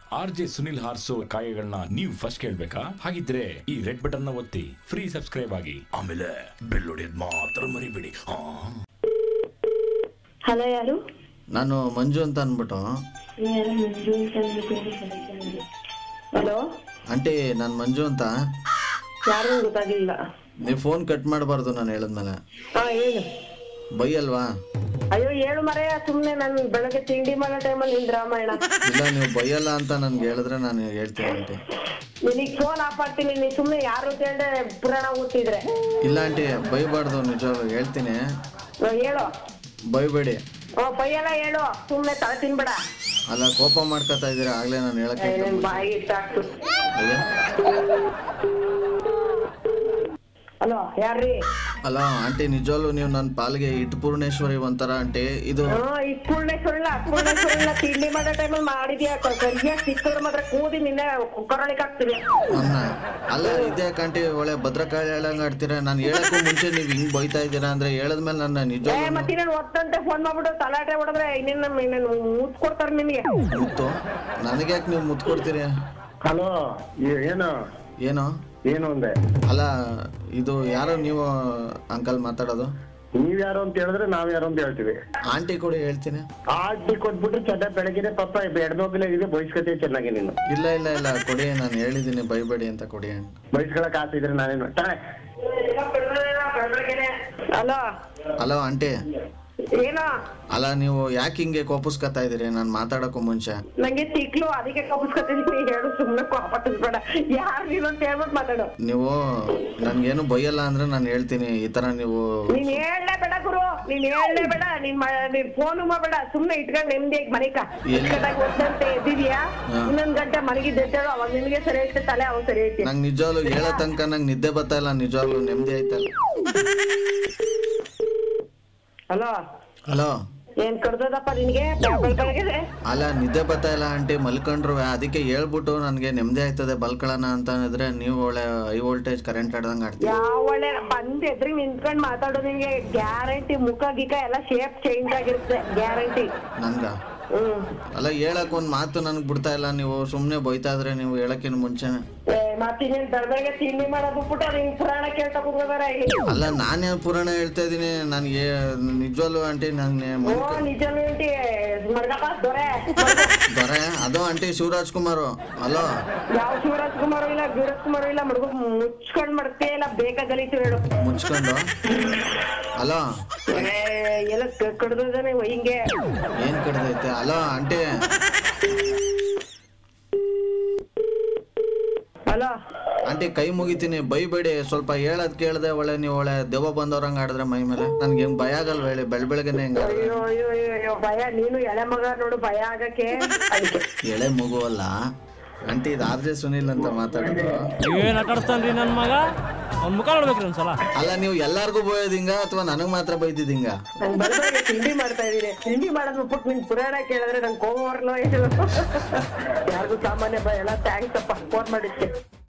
R J Sunil ಹಾರ್ಸೋ ಕಾಯಗಳನ್ನ ನೀವು ಫಸ್ಟ್ ಕೇಳ್ಬೇಕಾ ಹಾಗಿದ್ರೆ ಈ ರೆಡ್ ಬಟನ್ ನ ಒತ್ತಿ ಫ್ರೀ ಸಬ್ಸ್ಕ್ರೈಬ್ ಆಗಿ ಆಮೇಲೆ ಬೆಲ್ ಹೊಡೆಯೋದ್ ಮಾತ್ರ ಮರಿಬೇಡಿ ಹಾ ಹಲೋ ಯಾರು ನಾನು ಮಂಜು ಅಂತ ಅಂದ್ಬಿಟ್ಟು ಯಾರು ಮಂಜು ಅಂತ ಅಂದ್ಬಿಟ್ಟು ಹಲೋ ಆಂಟಿ ನಾನು ಮಂಜು ಅಂತ ಯಾರು ಗೊತ್ತಾಗ್ಲಿಲ್ಲ ನೀವು ಫೋನ್ ಕಟ್ ಮಾಡಬಾರ್ದು ನಾನು ಹೇಳಿದ್ಮೇಲೆ ಹಾ ಹೇಳು ಬೈ ಅಲ್ವಾ ಅಯ್ಯೋ ಹೇಳು ಮರೆಯ ಸುಮ್ನೆ ನಾನು ಬೆಳಗ್ಗೆ ತಿಂಡಿ ಮಾಡೋ ಟೈಮಲ್ಲಿ ನಿಂದ ರಾಮಾಯಣ ಇಲ್ಲ ನೀವು ಬೈಯಲ್ಲ ಅಂತ ನನ್ಗೆ ಹೇಳಿದ್ರೆ ನಾನು ಹೇಳ್ತೀನಿ ಆಂಟಿ ನಿನಗ್ ಫೋನ್ ಆಫ್ ಮಾಡ್ತೀನಿ ನೀ ಸುಮ್ನೆ ಯಾರು ಅಂತ ಹೇಳ್ದೆ ಪುರಾಣ ಓದ್ತಿದ್ರೆ ಇಲ್ಲ ಆಂಟಿ ಬೈಬಾರ್ದು ನಿಜವಾಗ್ಲೂ ಹೇಳ್ತೀನಿ ಹ್ಮ್, ಹೇಳು ಬೈಬೇಡಿ ಓ ಪೈಯೆಲ್ಲ ಹೇಳು ಸುಮ್ನೆ ತಲೆ ತಿನ್ಬೇಡ ಅಲ್ಲ ಕೋಪ ಮಾಡ್ಕೊತಾ ಇದ್ದೀರಾ ಆಗ್ಲೇ ನಾನು ಹೇಳಕ್ಕೆ ನಿನ್ ಬಾಯಿ ಇಟ್ಟಾಕ್ತು ಅಯ್ಯ? ಹಲೋ ಯಾರ್ರಿ ಅಲ್ಲ ಆಂಟಿ ನಿಜವಾಗ್ಲೂ ನೀವು ನನ್ನ ಪಾಲಿಗೆ ಇಟ್ಟು ಪೂರ್ಣೇಶ್ವರಿ ಒಂಥರ ಆಂಟಿ ಇದು ಹಾ ಈ ಪೂರ್ಣೇಶ್ವರಿಲ್ಲ ಪೂರ್ಣೇಶ್ವರಿಲ್ಲ ತಿಂಡಿ ಮಾಡೋ ಟೈಮಲ್ಲಿ ಮಾಡಿದ್ಯಾ ಸರಿಯಾಗಿ ಸಿಕ್ಕಿದ್ರೆ ಮಾತ್ರ ಕೂದಿ ನಿನ್ನೆ ಕೊರಳಿಗೆ ಹಾಕ್ತೀವಿ ನನ್ನ ಅಲ್ಲ ಇದೇ ಆಂಟಿ ಒಳ್ಳೆ ಭದ್ರಕಾಳಿ ಹೇಳಂಗ್ ಆಡ್ತೀರಾ ನಾನು ಹೇಳಕ್ಕೂ ಮುಂಚೆ ನೀವು ಹಿಂಗ್ ಬೈತಾ ಇದ್ದೀರಾ ಅಂದ್ರೆ ಹೇಳದ್ಮೇಲೆ ನನ್ನ ಏ ನಿಜವಾಗ್ಲೂ ಮತ್ತೆ ನಾನು ಒತ್ತಂತೆ ಫೋನ್ ಮಾಡ್ಬಿಟ್ಟು ತಲಾಟೆ ಹೊಡೆದ್ರೆ ಇನ್ನೇನು ಇನ್ನೇನು ಮುತ್ ಕೊಡ್ತಾರೆ ನಿನಗೆ ಮುತ್ತು ನನಗೆ ಯಾಕೆ ನೀವು ಮುತ್ತು ಕೊಡ್ತೀರಿ ಹಲೋ ಏನು ಏನು ಏನು ಅಂದೆ ಅಲ್ಲ ಇದು ಯಾರು ನೀವು ಅಂಕಲ್ ಮಾತಾಡೋದು ನೀವ್ ಯಾರು ಅಂತ ಹೇಳಿದ್ರೆ ನಾವ್ ಯಾರು ಅಂತ ಹೇಳ್ತೀವಿ ಆಂಟಿ ಕೂಡ ಹೇಳ್ತೀನಿ ಆಟಿ ಕೊಟ್ಬಿಟ್ಟು ಚಟ ಬೆಳಗಿದೆ ಪಾಪ ಎಡಮೋಗಿಲಾಗಿದೆ ಬಯಸ್ಕತೆ ಚೆನ್ನಾಗಿ ನೀನು ಇಲ್ಲ ಇಲ್ಲ ಇಲ್ಲ ಕೊಡಿ ನಾನು ಹೇಳಿದ್ದೀನಿ ಬೈಬೇಡಿ ಅಂತ ಕೊಡಿ ಬಯಸ್ಕೊಳಕ್ ಆಸೆ ಇದ್ರೆ ನಾನೇನು ತಾನೆ ಹಲೋ ಹಲೋ ಆಂಟಿ ಏನೋ ಅಲ್ಲ ನೀವು ಯಾಕೆ ಹಿಂಗೆ ಕೋಪಿಸ್ಕೊತಾ ಇದ್ದೀರಿ ನಾನು ಮಾತಾಡೋಕ್ಕೂ ಮುಂಚೆ ನಂಗೆ ತಿಕ್ಲು ಅದಕ್ಕೆ ಕಪ್ಪಿಸ್ಕೊತೀನಿ ಹೇಳು ಸುಮ್ನೆ ಕೋಪಟ್ಟಿಸ್ಬೇಡ ಯಾರು ನೀನು ಅಂತ ಹೇಳ್ಬಿಟ್ಟು ಮಾತಾಡು ನೀವು ನನ್ಗೇನು ಬೈಯಲ್ಲ ಅಂದ್ರೆ ನಾನು ಹೇಳ್ತೀನಿ ಈ ಥರ ನೀವು ನೀನ್ ಹೇಳಲೇ ಬೇಡ ಗುರು ನೀನ್ ಹೇಳಲೇ ಬೇಡ ನೀನ್ ಮ- ನೀನ್ ಫೋನು ಮಾಡಬೇಡ ಸುಮ್ನೆ ಇಟ್ಕೊಂಡು ನೆಮ್ಮದಿಯಾಗಿ ಮನಿಕ ಎಲ್ಲಿ? ಇಟ್ಕೊಂಡಾಗ ಒತ್ತಂತೆ ಎದ್ದಿದ್ಯಾ ಹಾ. ಇನ್ನೊಂದ್ ಗಂಟೆ ಮಲಗಿದ್ದು ಎದ್ದೇಳು ಅವಾಗ ನಿನಗೆ ಸರಿ ಐತೆ ತಲೆ ಅವಾಗ ಸರಿ ಐತೆ ನಂಗೆ ನಿಜವಾಗ್ಲೂ ಹೇಳೋ ತನಕ ನಂಗೆ ನಿದ್ದೆ ಬರ್ತಾ ಇಲ್ಲ ನಿಜವಾಗ್ಲೂ ನೆಮ್ಮದಿ ಆಯ್ತಲ್ಲ ಹಲೋ ಹಲೋ ಏನ್ ಕಡ್ದದಪ್ಪ ನಿನ್ಗೆ ಬೆಳಗ್ಗೆ ಅಲ್ಲ ನಿದ್ದೆ ಬರ್ತಾ ಇಲ್ಲ ಆಂಟಿ ಮಲ್ಕೊಂಡ್ರು ಅದಕ್ಕೆ ಹೇಳ್ಬಿಟ್ಟು ನನಗೆ ನೆಮ್ಮದಿ ಆಯ್ತದೆ ಬಲ್ಕೊಳ್ಳೋಣ ಅಂತ ಹೇಳಿದ್ರೆ ನೀವು ಒಳ್ಳೆ ಹೈ ವೋಲ್ಟೇಜ್ ಕರೆಂಟ್ ಆಡ್ದಂಗೆ ಆಡ್ತೀವಿ ಯಾವ ಒಳ್ಳೆ ಬಂದ್ ಎದ್ರಿಗೆ ನಿಂತ್ಕೊಂಡ್ ಮಾತಾಡೋ ನಿನ್ಗೆ ಗ್ಯಾರಂಟಿ ಮುಖ ಗಿಖ ಎಲ್ಲ ಶೇಪ್ ಚೇಂಜ್ ಆಗಿರುತ್ತೆ ಗ್ಯಾರಂಟಿ ನನ್ಗ ಹ್ಮ್ ಅಲ್ಲ ಹೇಳಕ್ ಒಂದ್ ಮಾತು ನನಗೆ ಬಿಡ್ತಾ ಇಲ್ಲ ನೀವು ಸುಮ್ಮನೆ ಬೈತಾ ಇದ್ರೆ ನೀವು ಹೇಳಕ್ಕಿನ ಮುಂಚೆನೆ ಏ, ಮತ್ತಿನ್ನೇನ್ ದರ್ಬೆಗೆ ತಿಂಡಿ ಮಾಡೋದು ಬಿಟ್ಬಿಟ್ಟು ಅದು ಹಿಂಗ್ ಪುರಾಣ ಕೇಳ್ತಾ ಕೂತ್ಕೋದಾರ ಅಲ್ಲ ನಾನೇ ಪುರಾಣ ಹೇಳ್ತಾ ಇದೀನಿ ನನಗೆ ನಿಜವಾಗ್ಲೂ ಆಂಟಿ ನಂಗೆ ಓ ನಿಜ ಹೇಳ್ತಿ ಮರ್ಗಪ್ಪ ದೊರೆ ದೊರೆ ಅದು ಆಂಟಿ ಶಿವರಾಜ್ ಕುಮಾರ್ ಅಲೋ ಯಾವ ಶಿವರಾಜ್ ಕುಮಾರ್ ಇಲ್ಲ ವೀರಜ್ ಕುಮಾರ್ ಇಲ್ಲ ಮಡ್ಗು ಮುಚ್ಕೊಂಡ್ ಮಡ್ತೇ ಇಲ್ಲ ಬೇಕ ಗಲೀತು ಹೇಳು ಮುಚ್ಕೊಂಡು ಅಲೋ ಏ, ಎಲ್ಲ ಕಡ್ದಾನೆ ಹಿಂಗೆ ಏನ್ ಕಡ್ದೈತೆ ಅಲೋ ಆಂಟಿ ಹಲೋ ಆಂಟಿ ಕೈ ಮುಗಿತೀನಿ ಬೈಬೇಡಿ ಸ್ವಲ್ಪ ಹೇಳದ್ ಕೇಳ್ದೆ ಒಳ್ಳೆ ನೀವು ಒಳ್ಳೆ ದೆವ್ವ ಬಂದವ್ರಂಗ ಆಡಿದ್ರೆ ಮೈ ಮೇಲೆ ನನ್ಗೆ ಹೆಂಗ್ ಭಯ ಆಗಲ್ವ ಹೇಳಿ ಬೆಳ್ ಬೆಳಗ್ಗೆನೆ ಹೆಂಗ ಅಯ್ಯೋ ಅಯ್ಯೋ ಅಯ್ಯೋ ಅಯ್ಯೋ ಭಯ ನೀನು ಎಳೆ ಮಗ ನೋಡು ಭಯ ಆಗಕ್ಕೆ ಅದಕ್ಕೆ ಎಳೆ ಮಗು ಅಲ್ಲ ಆಂಟಿ ಇದು ಆರ್ ಜೆ ಸುನಿಲ್ ಅಂತ ಮಾತಾಡೋದು ಏನ್ ಆಟ ಆಡ್ತಾನ್ರಿ ನನ್ ಮಗ ಅವ್ನ ಮುಖ ನೋಡ್ಬೇಕ್ರಿ ಒಂದ್ಸಲ ಅಲ್ಲ ನೀವು ಎಲ್ಲಾರ್ಗೂ ಬೈಯೋದಿಂಗ ಅಥವಾ ನನಗ್ ಮಾತ್ರ ಬೈದಿದ್ದಿಂಗ ನಂಗ್ ಬರ್ಬಾರ್ದು ತಿಂಡಿ ಮಾಡ್ತಾ ಇದೀನಿ ತಿಂಡಿ ಮಾಡೋದ್ ಬಿಟ್ಬಿಟ್ಟು ನಿನ್ ಪುರಾಣ ಕೇಳಿದ್ರೆ ನಂಗೆ ಕೋಪ ಬರ್ಲೋ ಇದು ಯಾರಿಗೂ ಸಾಮಾನ್ಯ ಭಯ ಎಲ್ಲ ಥ್ಯಾಂಕ್ಸ್ ಅಪ್ಪ ಫೋನ್ ಮಾಡಿದ್ಕೆ